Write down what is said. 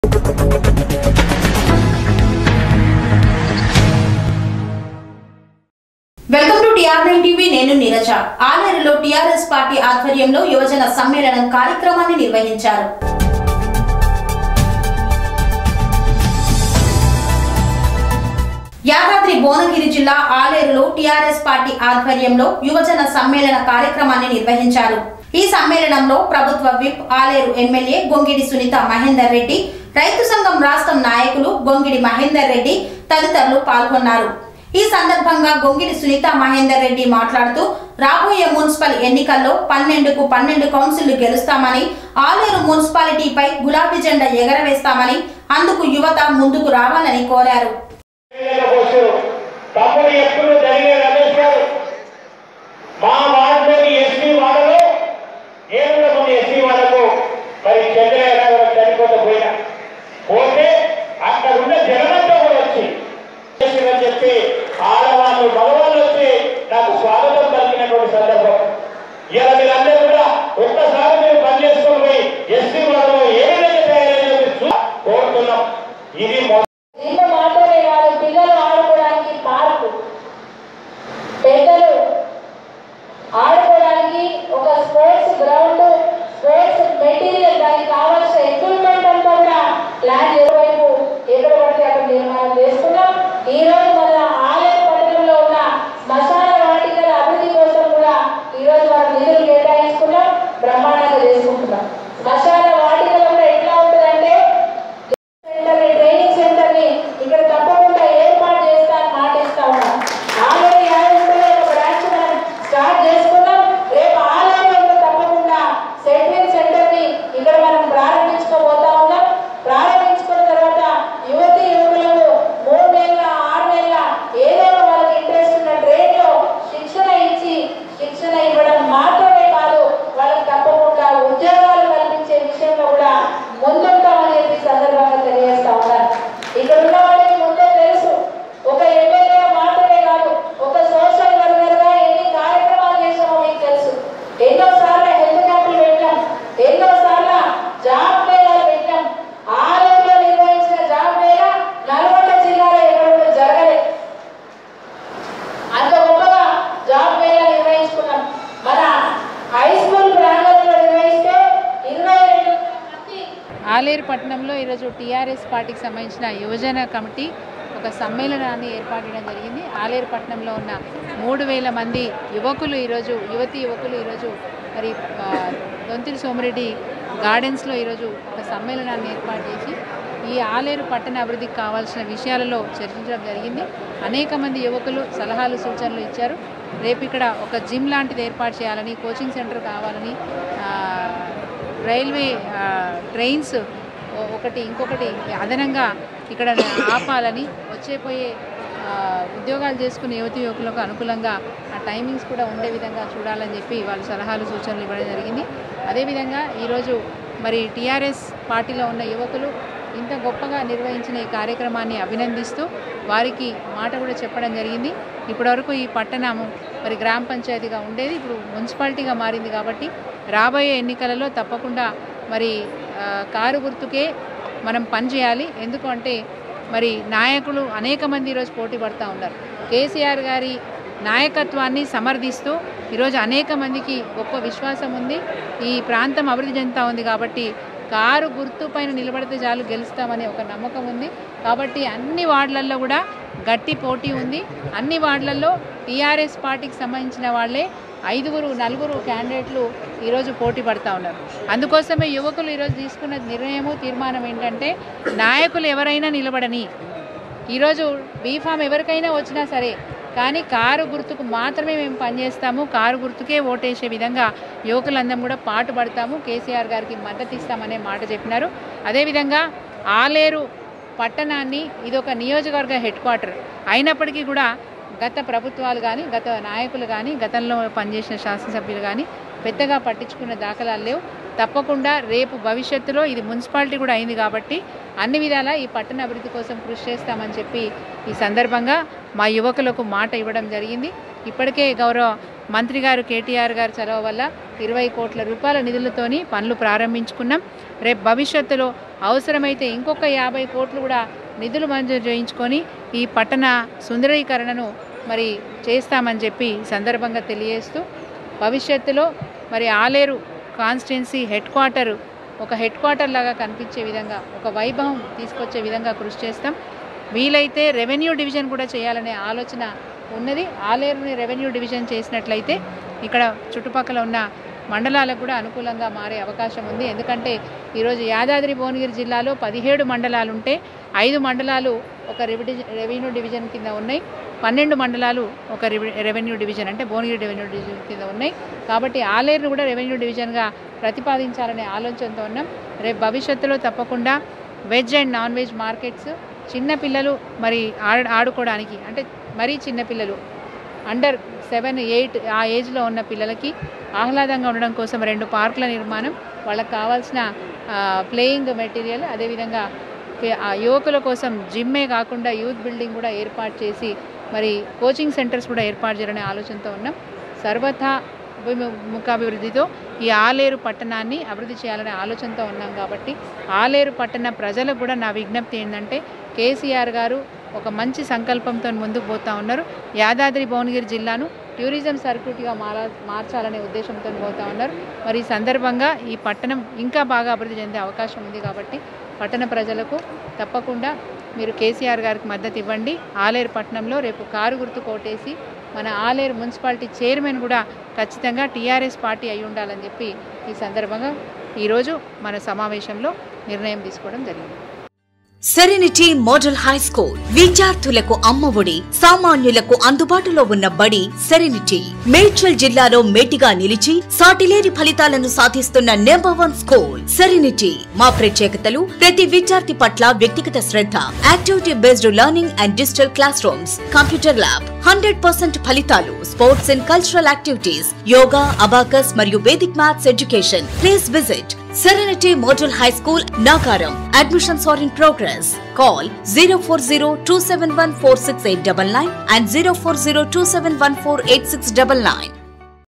Welcome to TR nine TV నేను Neeraja ఆలేరులో TRS party ఆధ్వర్యంలో యువజన సమ్మేళనం కార్యక్రమాన్ని నిర్వహించారు యాదాద్రి భువనగిరి జిల్లా ఆలేరులో టిఆర్ఎస్ పార్టీ ఆధ్వర్యంలో యువజన సమ్మేళన కార్యక్రమాన్ని నిర్వహించారు ఈ సమ్మేళనంలో ప్రభుత్వ విప్ ఆలేరు ఎమ్మెల్యే గొంగిడి సునీత మహేందర్ రెడ్డి రైతు సంఘం రాష్ట్రం నాయకులు గొంగిడి మహేందర్ రెడ్డి తదితరులు పాల్గొన్నారు ఈ సందర్భంగా గొంగిడి సునీత మహేందర్ రెడ్డి మాట్లాడుతూ రాబోయే మున్సిపల్ ఎన్నికల్లో పన్నెండుకు పన్నెండు కౌన్సిళ్లు గెలుస్తామని ఆలేరు మున్సిపాలిటీపై గులాబీ జెండా ఎగరవేస్తామని అందుకు యువత ముందుకు రావాలని కోరారు పోస్టు తమ్ముడు ఎప్పుడు జరిగే రమేష్ గారు మా వార్డులోని ఎస్పీ వాడలో ఏడు మంది ఎస్పీ వాడకు మరి చంద్రయ్య గారు చనిపోతే పోయినా పోతే అక్కడ ఉన్న జనమంతా కూడా వచ్చి చేసిందని చెప్పి ఆడవాళ్ళు మగవాళ్ళు వచ్చి నాకు స్వాగతం పలికినటువంటి సందర్భం ఇలా మీరందరూ కూడా ఒక్కసారి మీరు పని చేసుకొని పోయి ఎస్పీ వాడలో ఏ విధంగా తయారని చెప్పి చూ- కోరుతున్నాం ఇది మొ- దీంతో మాత్రమే కాదు పిల్లలు ఆడుకోవడానికి పార్కు పెద్దలు ఆడుకోవడానికి ఒక స్పోర్ట్స్ గ్రౌండ్ స్పోర్ట్స్ మెటీరియల్ దానికి కావాల్సిన ఎక్విప్మెంట్ అంతా కూడా ప్లాన్ వైపు ఎక్కడ పడితే అక్కడ నిర్మాణం చేసుకున్నాం ఈ రోజు మన ఆలయ పట్టణంలో ఉన్న శ్మశాన వాటికల అభివృద్ధి కోసం కూడా ఈ రోజు మనం నిధులు కేటాయించుకున్నాం బ్రహ్మాండంగా చేసుకుంటున్నాం శ్మశాన వాటికలు కూడా ఎట్లా ఉంటుందంటే సెంటర్ని ట్రైనింగ్ సెంటర్ని ఇక్కడ తప్పకుండా ఏర్పాటు చేస్తా అని మాట ఇస్తా ఉన్నాం ఆల్రెడీ యాదగిరిలో ఒక బ్రాంచ్ మనం స్టార్ట్ చేసుకున్నాం రేపు ఆలయంలో తప్పకుండా సెటిల్మెంట్ సెంటర్ని ఇక్కడ మనం ప్రారంభించుకోబోతా ఉన్నాం ప్రారంభించుకున్న తర్వాత యువతి యువకులకు మూడు నెలల ఆరు నెలల ఏదో వాళ్ళకి ఇంట్రెస్ట్ ఉన్న ట్రేడ్ లో శిక్షణ ఇచ్చి శిక్షణ ఇవ్వడం మాత్రమే కాదు వాళ్ళకి తప్పకుండా ఉద్యోగాలు కల్పించే విషయంలో కూడా ముందుంటామని చెప్పి సందర్భంగా తెలియజేస్తా ఉన్నాను ఇక్కడ ఉన్న వాళ్ళకి ముందే తెలుసు ఒక ఎమ్మెల్యే మాత్రమే కాదు ఒక సోషల్ వర్కర్ గా ఎన్ని కార్యక్రమాలు చేసామో మీకు తెలుసు ఎన్నో సార్లు హెల్త్ క్యాంపులు పెట్టాం ఎన్నో సార్లు జాబ్ మేళాలు పెట్టాం ఆలయంలో నిర్వహించిన జాబ్ మేళా నల్గొండ జిల్లాలో ఎక్కడ కూడా జరగలేదు అంత గొప్పగా జాబ్ మేళా నిర్వహించుకున్నాం మన హై స్కూల్ ప్రాంగణంలో నిర్వహిస్తే ఇరవై రెండు మంది ఆలేరు పట్టణంలో ఈరోజు టీఆర్ఎస్ పార్టీకి సంబంధించిన యువజన కమిటీ ఒక సమ్మేళనాన్ని ఏర్పాటు చేయడం జరిగింది ఆలేరు పట్టణంలో ఉన్న మూడు వేల మంది యువకులు ఈరోజు యువతి యువకులు ఈరోజు మరి ఆ, దొంతిరి సోమిరెడ్డి గార్డెన్స్లో ఈరోజు ఒక సమ్మేళనాన్ని ఏర్పాటు చేసి ఈ ఆలేరు పట్టణ అభివృద్ధికి కావాల్సిన విషయాలలో చర్చించడం జరిగింది అనేక మంది యువకులు సలహాలు సూచనలు ఇచ్చారు రేపు ఇక్కడ ఒక జిమ్ లాంటిది ఏర్పాటు చేయాలని కోచింగ్ సెంటర్ కావాలని ఆ, రైల్వే ఆ, ట్రైన్స్ ఒ- ఒకటి ఇంకొకటి అదనంగా ఇక్కడ ఆపాలని వచ్చే పోయే ఆ, ఉద్యోగాలు చేసుకునే యువతి యువకులకు అనుకూలంగా ఆ టైమింగ్స్ కూడా ఉండే విధంగా చూడాలని చెప్పి వాళ్ళు సలహాలు సూచనలు ఇవ్వడం జరిగింది అదేవిధంగా ఈరోజు మరి టీఆర్ఎస్ పార్టీలో ఉన్న యువకులు ఇంత గొప్పగా నిర్వహించిన ఈ కార్యక్రమాన్ని అభినందిస్తూ వారికి మాట కూడా చెప్పడం జరిగింది ఇప్పటివరకు ఈ పట్టణము మరి గ్రామ పంచాయతీగా ఉండేది ఇప్పుడు మున్సిపాలిటీగా మారింది కాబట్టి రాబోయే ఎన్నికలలో తప్పకుండా మరి ఆ, కారు గుర్తుకే మనం పనిచేయాలి ఎందుకంటే మరి నాయకులు అనేక మంది ఈరోజు పోటీ పడుతూ ఉన్నారు కేసీఆర్ గారి నాయకత్వాన్ని సమర్థిస్తూ ఈరోజు అనేక మందికి గొప్ప విశ్వాసం ఉంది ఈ ప్రాంతం అభివృద్ధి చెందుతూ ఉంది కాబట్టి కారు గుర్తు పైన నిలబడితే చాలు గెలుస్తామనే ఒక నమ్మకం ఉంది కాబట్టి అన్ని వార్డులలో కూడా గట్టి పోటీ ఉంది అన్ని వార్డులలో టీఆర్ఎస్ పార్టీకి సంబంధించిన వాళ్ళే ఐదుగురు నలుగురు క్యాండిడేట్లు ఈరోజు పోటీ పడుతూ ఉన్నారు అందుకోసమే యువకులు ఈరోజు తీసుకున్న నిర్ణయము తీర్మానం ఏంటంటే నాయకులు ఎవరైనా నిలబడని ఈరోజు బీఫామ్ ఎవరికైనా వచ్చినా సరే కానీ కారు గుర్తుకు మాత్రమే మేము పనిచేస్తాము కారు గుర్తుకే ఓటేసే విధంగా యువకులందరం కూడా పాటు పడతాము కేసీఆర్ గారికి మద్దతు ఇస్తామనే మాట చెప్పినారు అదేవిధంగా ఆలేరు పట్టణాన్ని ఇది ఒక నియోజకవర్గ హెడ్ క్వార్టర్ అయినప్పటికీ కూడా గత ప్రభుత్వాలు కానీ గత నాయకులు కానీ గతంలో పనిచేసిన శాసనసభ్యులు కానీ పెద్దగా పట్టించుకున్న దాఖలాలు లేవు తప్పకుండా రేపు భవిష్యత్తులో ఇది మున్సిపాలిటీ కూడా అయింది కాబట్టి అన్ని విధాలా ఈ పట్టణ అభివృద్ధి కోసం కృషి చేస్తామని చెప్పి ఈ సందర్భంగా మా యువకులకు మాట ఇవ్వడం జరిగింది ఇప్పటికే గౌరవ మంత్రి గారు కేటీఆర్ గారు చొరవ వల్ల ఇరవై కోట్ల రూపాయల నిధులతోని పనులు ప్రారంభించుకున్నాం రేపు భవిష్యత్తులో అవసరమైతే ఇంకొక యాభై కోట్లు కూడా నిధులు మంజూరు చేయించుకొని ఈ పట్టణ సుందరీకరణను మరి చేస్తామని చెప్పి ఈ సందర్భంగా తెలియజేస్తూ భవిష్యత్తులో మరి ఆలేరు కాన్స్టిట్యున్సీ హెడ్ క్వార్టర్ ఒక హెడ్ క్వార్టర్ లాగా కనిపించే విధంగా ఒక వైభవం తీసుకొచ్చే విధంగా కృషి చేస్తాం వీలైతే రెవెన్యూ డివిజన్ కూడా చేయాలనే ఆలోచన ఉన్నది ఆలేరుని రెవెన్యూ డివిజన్ చేసినట్లయితే ఇక్కడ చుట్టుపక్కల ఉన్న మండలాలకు కూడా అనుకూలంగా మారే అవకాశం ఉంది ఎందుకంటే ఈరోజు యాదాద్రి భువనగిరి జిల్లాలో పదిహేడు మండలాలు ఉంటే ఐదు మండలాలు ఒక రెవిడి రెవెన్యూ డివిజన్ కింద ఉన్నాయి పన్నెండు మండలాలు ఒక రెవె- రెవెన్యూ డివిజన్ అంటే భువనగిరి రెవెన్యూ డివిజన్ కింద ఉన్నాయి కాబట్టి ఆలేరును కూడా రెవెన్యూ డివిజన్గా ప్రతిపాదించాలనే ఆలోచనతో ఉన్నాం రేపు భవిష్యత్తులో తప్పకుండా veg and non veg markets చిన్న పిల్లలు మరి ఆడ ఆడుకోవడానికి అంటే మరీ చిన్న పిల్లలు అండర్ సెవెన్ ఎయిట్ ఆ ఏజ్లో ఉన్న పిల్లలకి ఆహ్లాదంగా ఉండడం కోసం రెండు పార్కుల నిర్మాణం వాళ్ళకి కావాల్సిన ప్లేయింగ్ మెటీరియల్ అదేవిధంగా పే- ఆ యువకుల కోసం జిమ్మే కాకుండా యూత్ బిల్డింగ్ కూడా ఏర్పాటు చేసి మరి కోచింగ్ సెంటర్స్ కూడా ఏర్పాటు చేయాలనే ఆలోచనతో ఉన్నాం సర్వథా అభిము- ముఖాభివృద్ధితో ఈ ఆలేరు పట్టణాన్ని అభివృద్ధి చేయాలనే ఆలోచనతో ఉన్నాం కాబట్టి ఆలేరు పట్టణ ప్రజలకు కూడా నా విజ్ఞప్తి ఏంటంటే కేసీఆర్ గారు ఒక మంచి సంకల్పంతో ముందుకు పోతా ఉన్నారు యాదాద్రి భువనగిరి జిల్లాను టూరిజం సర్క్యూట్గా మారా మార్చాలనే ఉద్దేశంతో పోతా ఉన్నారు మరి ఈ సందర్భంగా ఈ పట్టణం ఇంకా బాగా అభివృద్ధి చెందే అవకాశం ఉంది కాబట్టి పట్టణ ప్రజలకు తప్పకుండా మీరు కేసీఆర్ గారికి మద్దతు ఇవ్వండి ఆలేరు పట్టణంలో రేపు కారు గుర్తు కోటేసి మన ఆలేరు మున్సిపాలిటీ చైర్మన్ కూడా ఖచ్చితంగా టీఆర్ఎస్ పార్టీ అయి ఉండాలని చెప్పి ఈ సందర్భంగా ఈరోజు మన సమావేశంలో నిర్ణయం తీసుకోవడం జరిగింది సెరెనిటీ మోడల్ హై స్కూల్ విద్యార్థులకు అమ్మఒడి సామాన్యులకు అందుబాటులో ఉన్న బడి సెరెనిటీ మేడ్చల్ జిల్లాలో మేటిగా నిలిచి సాటిలేని ఫలితాలను సాధిస్తున్న నెంబర్ వన్ స్కూల్ సెరెనిటీ మా ప్రత్యేకతలు ప్రతి విద్యార్థి పట్ల వ్యక్తిగత శ్రద్ధ activity based learning and digital classrooms computer lab hundred percent ఫలితాలు sports and cultural activities yoga abacus మరియు Vedic maths education please visit Serenity Model High School, Nagaram. Admissions are in progress. Call 040 and 040 271 8699.